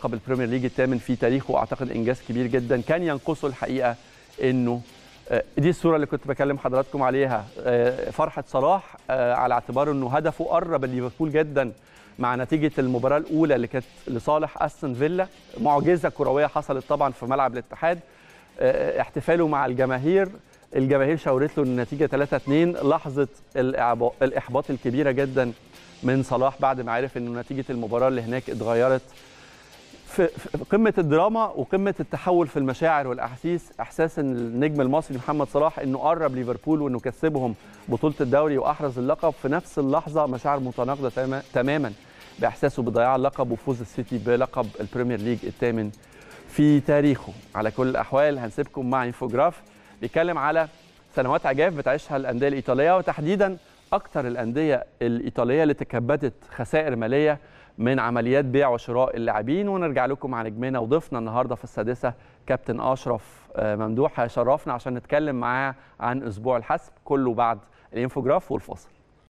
لقب البريمير ليج الثامن في تاريخه واعتقد انجاز كبير جدا كان ينقصه الحقيقه انه دي الصوره اللي كنت بكلم حضراتكم عليها فرحه صلاح على اعتبار انه هدفه قرب ليفربول جدا مع نتيجه المباراه الاولى اللي كانت لصالح استون فيلا معجزه كرويه حصلت طبعا في ملعب الاتحاد احتفاله مع الجماهير الجماهير شاورت له النتيجه 3 2 لحظه الاحباط الكبيره جدا من صلاح بعد ما عرف انه نتيجه المباراه اللي هناك اتغيرت في قمه الدراما وقمه التحول في المشاعر والاحاسيس احساس ان النجم المصري محمد صلاح انه قرب ليفربول وانه كسبهم بطوله الدوري واحرز اللقب في نفس اللحظه مشاعر متناقضه تماما باحساسه بضياع اللقب وفوز السيتي بلقب البريمير ليج الثامن في تاريخه على كل الاحوال هنسيبكم مع انفوجراف بيتكلم على سنوات عجاف بتعيشها الانديه الايطاليه وتحديدا اكثر الانديه الايطاليه اللي تكبدت خسائر ماليه من عمليات بيع وشراء اللاعبين ونرجع لكم مع نجمنا وضيفنا النهارده في السادسه كابتن اشرف ممدوح هيشرفنا عشان نتكلم معاه عن اسبوع الحسم كله بعد الانفوجراف والفاصل